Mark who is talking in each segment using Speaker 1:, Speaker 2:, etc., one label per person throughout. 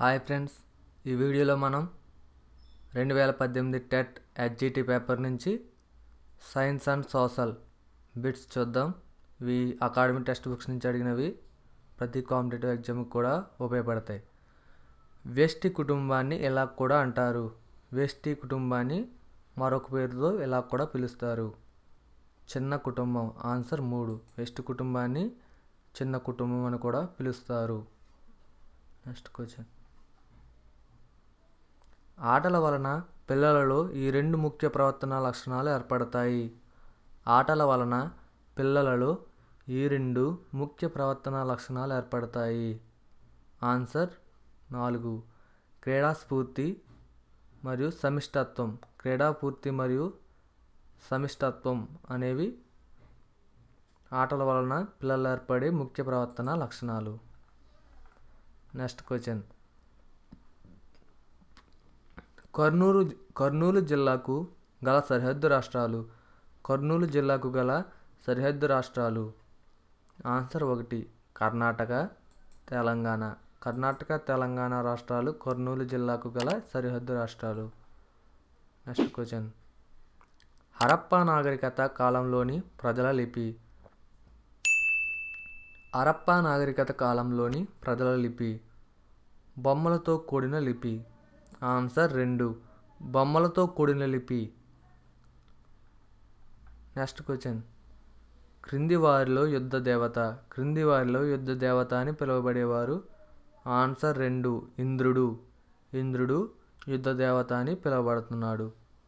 Speaker 1: hi friends ఈ వీడియోలో మనం రెండు వేల పద్దెనిమిది టెట్ హెచ్జిటి పేపర్ నుంచి సైన్స్ అండ్ సోషల్ బిట్స్ చూద్దాం ఇవి అకాడమిక్ టెక్స్ట్ బుక్స్ నుంచి అడిగినవి ప్రతి కాంపిటేటివ్ ఎగ్జామ్కి కూడా ఉపయోగపడతాయి వ్యష్టి కుటుంబాన్ని ఇలా కూడా అంటారు వ్యష్టి కుటుంబాన్ని మరొక పేరుతో ఇలా కూడా పిలుస్తారు చిన్న కుటుంబం ఆన్సర్ మూడు వ్యష్టి కుటుంబాన్ని చిన్న కుటుంబం అని కూడా పిలుస్తారు నెక్స్ట్ క్వశ్చన్ ఆటల వలన పిల్లలలో ఈ రెండు ముఖ్య ప్రవర్తన లక్షణాలు ఏర్పడతాయి ఆటల వలన పిల్లలలో ఈ రెండు ముఖ్య ప్రవర్తన లక్షణాలు ఏర్పడతాయి ఆన్సర్ నాలుగు క్రీడాస్ఫూర్తి మరియు సమిష్టత్వం క్రీడాపూర్తి మరియు సమిష్టత్వం అనేవి ఆటల వలన పిల్లలు ఏర్పడే ముఖ్య ప్రవర్తన లక్షణాలు నెక్స్ట్ క్వశ్చన్ కర్నూలు కర్నూలు జిల్లాకు గల సరిహద్దు రాష్ట్రాలు కర్నూలు జిల్లాకు గల సరిహద్దు రాష్ట్రాలు ఆన్సర్ ఒకటి కర్ణాటక తెలంగాణ కర్ణాటక తెలంగాణ రాష్ట్రాలు కర్నూలు జిల్లాకు గల సరిహద్దు రాష్ట్రాలు నెక్స్ట్ క్వశ్చన్ హరప్పా నాగరికత కాలంలోని ప్రజల లిపి హరప్పా నాగరికత కాలంలోని ప్రజల లిపి బొమ్మలతో కూడిన లిపి ఆన్సర్ రెండు బొమ్మలతో కూడిన లిపి నెక్స్ట్ క్వశ్చన్ క్రింది వారిలో యుద్ధ దేవత క్రింది వారిలో యుద్ధ దేవత అని పిలువబడేవారు ఆన్సర్ రెండు ఇంద్రుడు ఇంద్రుడు యుద్ధ దేవత అని పిలువబడుతున్నాడు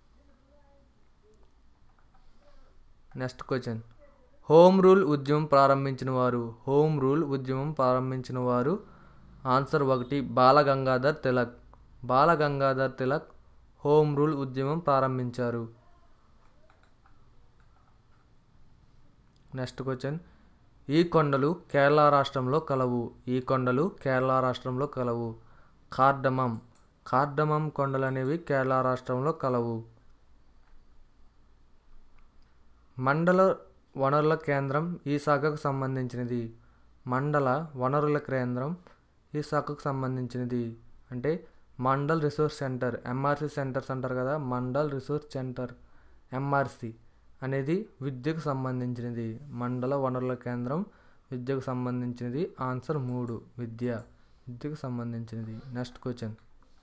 Speaker 1: నెక్స్ట్ క్వశ్చన్ హోమ్ రూల్ ఉద్యమం ప్రారంభించిన వారు హోమ్ రూల్ ఉద్యమం ప్రారంభించిన వారు ఆన్సర్ ఒకటి బాలగంగాధర్ తిలక్ బాలగంగాధర్ తిలక్ హోమ్ రూల్ ఉద్యమం ప్రారంభించారు నెక్స్ట్ క్వశ్చన్ ఈ కొండలు కేరళ రాష్ట్రంలో కలవు ఈ కొండలు కేరళ రాష్ట్రంలో కలవు కార్డమం కార్డమం కొండలు అనేవి కేరళ రాష్ట్రంలో కలవు మండల వనరుల కేంద్రం ఈ శాఖకు సంబంధించినది మండల వనరుల కేంద్రం ఈ శాఖకు సంబంధించినది అంటే mandal resource centre MRC centres అంటారు కదా మండల్ రిసోర్స్ సెంటర్ ఎంఆర్సి అనేది విద్యకు సంబంధించినది మండల వనరుల కేంద్రం విద్యకు సంబంధించినది ఆన్సర్ మూడు విద్య విద్యకు సంబంధించినది నెక్స్ట్ క్వశ్చన్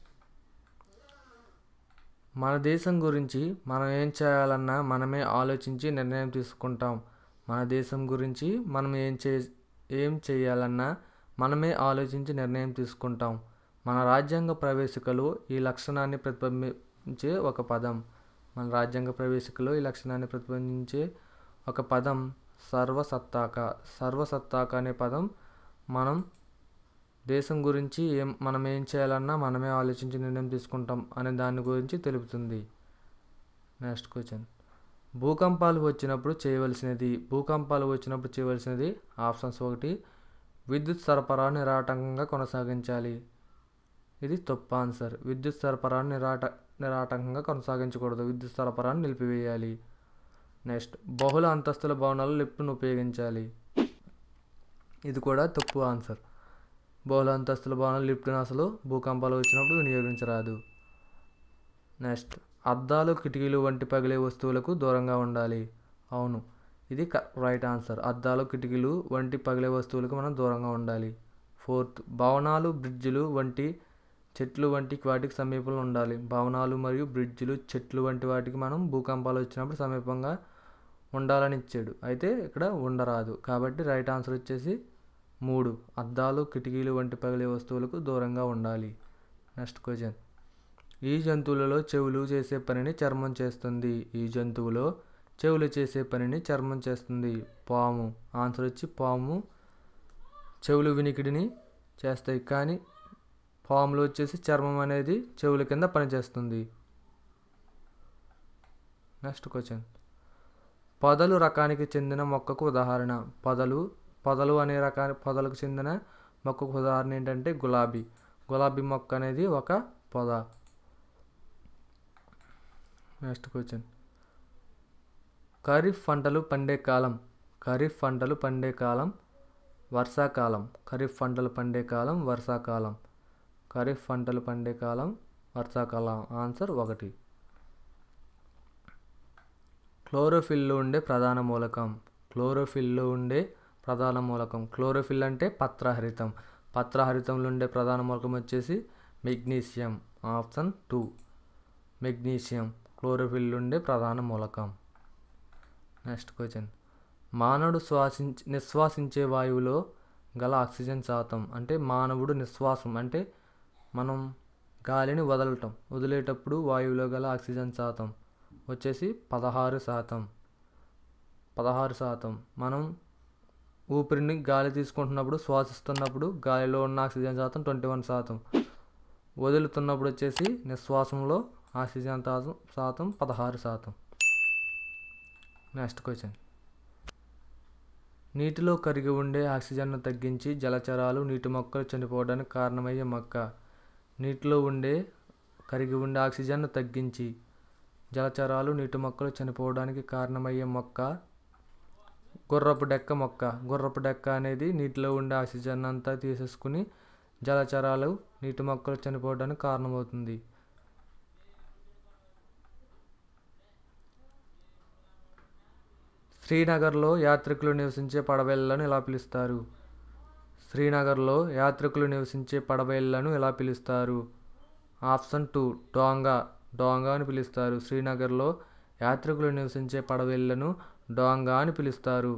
Speaker 1: మన దేశం గురించి మనం ఏం చేయాలన్నా మనమే ఆలోచించి నిర్ణయం తీసుకుంటాం మన దేశం గురించి మనం ఏం చే ఏం చేయాలన్నా మనమే ఆలోచించి నిర్ణయం తీసుకుంటాం మన రాజ్యాంగ ప్రవేశికలో ఈ లక్షణాన్ని ప్రతిబింబించే ఒక పదం మన రాజ్యాంగ ప్రవేశికలో ఈ లక్షణాన్ని ప్రతిబింబించే ఒక పదం సర్వసత్తాక సర్వసత్తాక అనే పదం మనం దేశం గురించి ఏం మనం ఏం చేయాలన్నా మనమే ఆలోచించి నిర్ణయం తీసుకుంటాం అనే దాని గురించి తెలుపుతుంది నెక్స్ట్ క్వశ్చన్ భూకంపాలు వచ్చినప్పుడు చేయవలసినది భూకంపాలు వచ్చినప్పుడు చేయవలసినది ఆప్షన్స్ ఒకటి విద్యుత్ సరఫరా నిరాటంకంగా కొనసాగించాలి ఇది తప్పు ఆన్సర్ విద్యుత్ సరఫరాను నిరాట నిరాటంకంగా కొనసాగించకూడదు విద్యుత్ సరఫరాను నిలిపివేయాలి నెక్స్ట్ బహుళ అంతస్తుల భవనాలు లిఫ్ట్ను ఉపయోగించాలి ఇది కూడా తప్పు ఆన్సర్ బహుళ అంతస్తుల భవనాలు లిఫ్ట్ను అసలు భూకంపాలు వచ్చినప్పుడు వినియోగించరాదు నెక్స్ట్ అద్దాలు కిటికీలు వంటి పగిలే వస్తువులకు దూరంగా ఉండాలి అవును ఇది రైట్ ఆన్సర్ అద్దాలు కిటికీలు వంటి పగిలే వస్తువులకు మనం దూరంగా ఉండాలి ఫోర్త్ భవనాలు బ్రిడ్జిలు వంటి చెట్లు వంటి వాటికి సమీపంలో ఉండాలి భవనాలు మరియు బ్రిడ్జిలు చెట్లు వంటి వాటికి మనం భూకంపాలు వచ్చినప్పుడు సమీపంగా ఉండాలని ఇచ్చాడు అయితే ఇక్కడ ఉండరాదు కాబట్టి రైట్ ఆన్సర్ వచ్చేసి మూడు అద్దాలు కిటికీలు వంటి పగిలే వస్తువులకు దూరంగా ఉండాలి నెక్స్ట్ క్వశ్చన్ ఈ జంతువులలో చెవులు చేసే పనిని చర్మం చేస్తుంది ఈ జంతువులో చెవులు చేసే పనిని చర్మం చేస్తుంది పాము ఆన్సర్ వచ్చి పాము చెవులు వినికిడిని చేస్తాయి కానీ పాములు వచ్చేసి చర్మం అనేది చెవుల కింద పనిచేస్తుంది నెక్స్ట్ క్వశ్చన్ పొదలు రకానికి చెందిన మొక్కకు ఉదాహరణ పొదలు పొదలు అనే రకాని పొదలకు చెందిన మొక్కకు ఉదాహరణ ఏంటంటే గులాబీ గులాబీ మొక్క అనేది ఒక పొద నెక్స్ట్ క్వశ్చన్ ఖరీఫ్ పంటలు పండే కాలం ఖరీఫ్ పంటలు పండే కాలం వర్షాకాలం ఖరీఫ్ పంటలు పండే కాలం వర్షాకాలం ఖరీఫ్ పంటలు పండే కాలం వర్షాకాలం ఆన్సర్ ఒకటి క్లోరోఫిల్లో ఉండే ప్రధాన మూలకం క్లోరోఫిల్లో ఉండే ప్రధాన మూలకం క్లోరోఫిల్ అంటే పత్రహరితం పత్రహరితంలో ఉండే ప్రధాన మూలకం వచ్చేసి magnesium option two magnesium chlorophyll ఉండే ప్రధాన మూలకం నెక్స్ట్ క్వశ్చన్ మానవుడు శ్వాసించే నిశ్వాసించే వాయువులో గల ఆక్సిజన్ శాతం అంటే మానవుడు నిశ్వాసం అంటే మనం గాలిని వదలటం వదిలేటప్పుడు వాయువులో గల ఆక్సిజన్ శాతం వచ్చేసి పదహారు శాతం పదహారు శాతం మనం ఊపిరిని గాలి తీసుకుంటున్నప్పుడు శ్వాసిస్తున్నప్పుడు గాలిలో ఉన్న ఆక్సిజన్ శాతం ట్వంటీ వన్ శాతం వదులుతున్నప్పుడు వచ్చేసి నిశ్వాసంలో ఆక్సిజన్ శాతం శాతం పదహారు శాతం నెక్స్ట్ క్వశ్చన్ నీటిలో కరిగి ఉండే ఆక్సిజన్ను తగ్గించి జలచరాలు నీటి మొక్కలు చనిపోవడానికి కారణమయ్యే మొక్క నీటిలో ఉండే కరిగి ఉండే ఆక్సిజన్ను తగ్గించి జలచరాలు నీటి మొక్కలు చనిపోవడానికి కారణమయ్యే మొక్క గుర్రపు డెక్క మొక్క గుర్రపు డెక్క అనేది నీటిలో ఉండే ఆక్సిజన్ అంతా తీసేసుకుని జలచరాలు నీటి మొక్కలు చనిపోవడానికి కారణమవుతుంది శ్రీనగర్లో యాత్రికులు నివసించే పడవలను ఇలా పిలుస్తారు శ్రీనగర్లో యాత్రికులు నివసించే పడవలను ఎలా పిలుస్తారు ఆప్షన్ టూ డోంగా డోంగా అని పిలుస్తారు శ్రీనగర్లో యాత్రికులు నివసించే పడవలను డోంగా అని పిలుస్తారు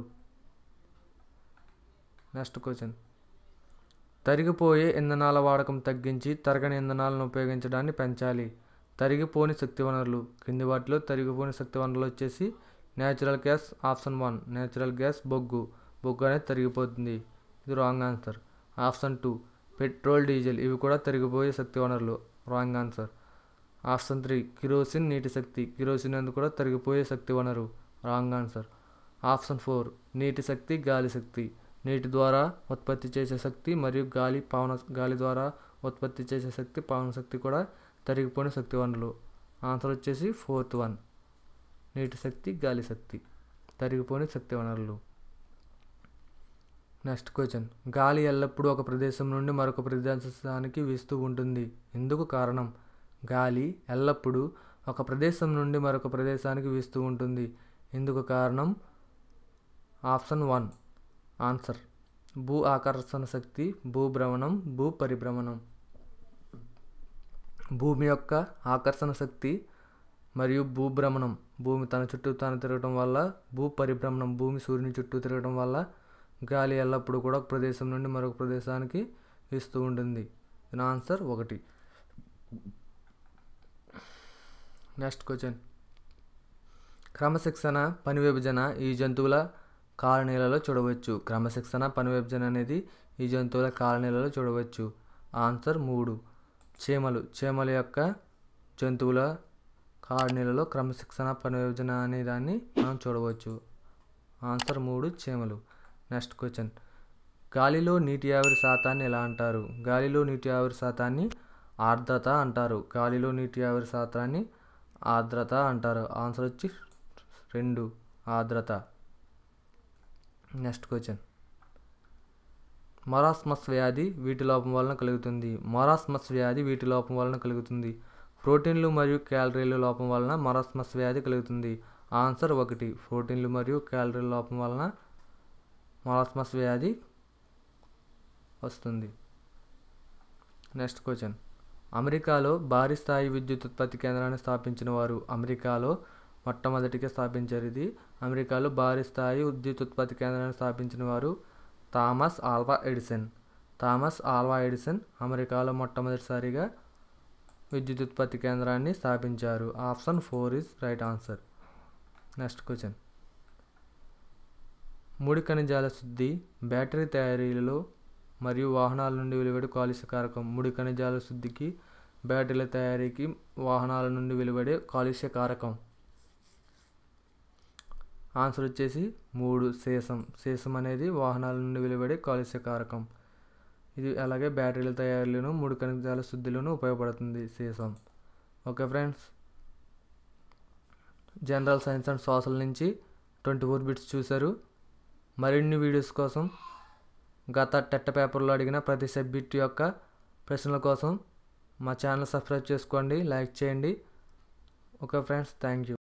Speaker 1: నెక్స్ట్ క్వశ్చన్ తరిగిపోయే ఇంధనాల వాడకం తగ్గించి తరగని ఇంధనాలను ఉపయోగించడాన్ని పెంచాలి తరిగిపోని శక్తి వనరులు కింది వాటిలో తరిగిపోని శక్తి వనరులు వచ్చేసి natural gas option one natural gas బొగ్గు బొగ్గు అనేది తరిగిపోతుంది ఇది wrong answer option two petrol diesel ఇవి కూడా తరిగిపోయే శక్తి వనరులు wrong answer option three kerosene నీటి శక్తి కిరోసిన్ అనేది కూడా తరిగిపోయే శక్తి వనరు రాంగ్ ఆన్సర్ ఆప్షన్ ఫోర్ నీటి శక్తి గాలి శక్తి నీటి ద్వారా ఉత్పత్తి చేసే శక్తి మరియు గాలి పవన గాలి ద్వారా ఉత్పత్తి చేసే శక్తి పవన శక్తి కూడా తరిగిపోయిన శక్తి వనరులు ఆన్సర్ వచ్చేసి ఫోర్త్ వన్ నీటి శక్తి గాలి శక్తి తరిగిపోని శక్తి వనరులు నెక్స్ట్ క్వశ్చన్ గాలి ఎల్లప్పుడూ ఒక ప్రదేశం నుండి మరొక ప్రదేశానికి వీస్తూ ఉంటుంది ఎందుకు కారణం గాలి ఎల్లప్పుడూ ఒక ప్రదేశం నుండి మరొక ప్రదేశానికి వీస్తూ ఉంటుంది ఎందుకు కారణం ఆప్షన్ వన్ ఆన్సర్ భూ ఆకర్షణ శక్తి భూభ్రమణం భూ పరిభ్రమణం భూమి యొక్క ఆకర్షణ శక్తి మరియు భూభ్రమణం భూమి తన చుట్టూ తాను తిరగడం వల్ల భూ పరిభ్రమణం భూమి సూర్యుని చుట్టూ తిరగడం వల్ల గాలి ఎల్లప్పుడూ కూడా ఒక ప్రదేశం నుండి మరొక ప్రదేశానికి ఇస్తూ ఉంటుంది దీని ఆన్సర్ ఒకటి నెక్స్ట్ క్వశ్చన్ క్రమశిక్షణ పని విభజన ఈ జంతువుల కాలనీలలో చూడవచ్చు క్రమశిక్షణ పని విభజన అనేది ఈ జంతువుల కాలనీలలో చూడవచ్చు ఆన్సర్ మూడు చీమలు చీమల యొక్క జంతువుల కాలనీలలో క్రమశిక్షణ పని విభజన అనే దాన్ని మనం చూడవచ్చు ఆన్సర్ మూడు చీమలు నెక్స్ట్ క్వశ్చన్ గాలిలో నీటి ఆవిరి శాతాన్ని ఎలా అంటారు గాలిలో నీటి ఆవిరి శాతాన్ని ఆర్ద్రత అంటారు గాలిలో నీటి ఆవిరి శాతాన్ని ఆర్ద్రత అంటారు ఆన్సర్ వచ్చి రెండు ఆర్ద్రత నెక్స్ట్ క్వశ్చన్ మొరాస్మస్ వ్యాధి వీటి లోపం వలన కలుగుతుంది మొరాస్మస్ వ్యాధి వీటి లోపం వలన కలుగుతుంది ప్రోటీన్లు మరియు క్యాలరీల లోపం వలన మొరాస్మస్ వ్యాధి కలుగుతుంది ఆన్సర్ ఒకటి ప్రోటీన్లు మరియు క్యాలరీల లోపం వలన మొరాస్మస్ వ్యాధి వస్తుంది నెక్స్ట్ క్వశ్చన్ అమెరికాలో భారీ స్థాయి విద్యుత్ ఉత్పత్తి కేంద్రాన్ని స్థాపించిన వారు అమెరికాలో మొట్టమొదటిగా స్థాపించారు ఇది అమెరికాలో భారీ స్థాయి విద్యుత్ ఉత్పత్తి కేంద్రాన్ని స్థాపించిన వారు Thomas Alva Edison Thomas Alva Edison అమెరికాలో మొట్టమొదటిసారిగా విద్యుత్ ఉత్పత్తి కేంద్రాన్ని స్థాపించారు option four is right answer next question ముడి ఖనిజాల శుద్ధి బ్యాటరీ తయారీలో మరియు వాహనాల నుండి వెలువడే కాలుష్య కారకం ముడి ఖనిజాల శుద్ధికి బ్యాటరీల తయారీకి వాహనాల నుండి వెలువడే కాలుష్య కారకం ఆన్సర్ వచ్చేసి మూడు సీసం సీసం అనేది వాహనాల నుండి వెలువడే కాలుష్య కారకం ఇది అలాగే బ్యాటరీల తయారీలోను ముడి ఖనిజాల శుద్ధిలోను ఉపయోగపడుతుంది సీసం okay friends general science and social నుంచి ట్వంటీ ఫోర్ బిట్స్ చూశారు మరిన్ని వీడియోస్ కోసం గత టెట్ట పేపర్లో అడిగిన ప్రతి సబ్జెక్ట్ యొక్క ప్రశ్నల కోసం మా ఛానల్ సబ్స్క్రైబ్ చేసుకోండి లైక్ చేయండి ఓకే ఫ్రెండ్స్ థ్యాంక్ యూ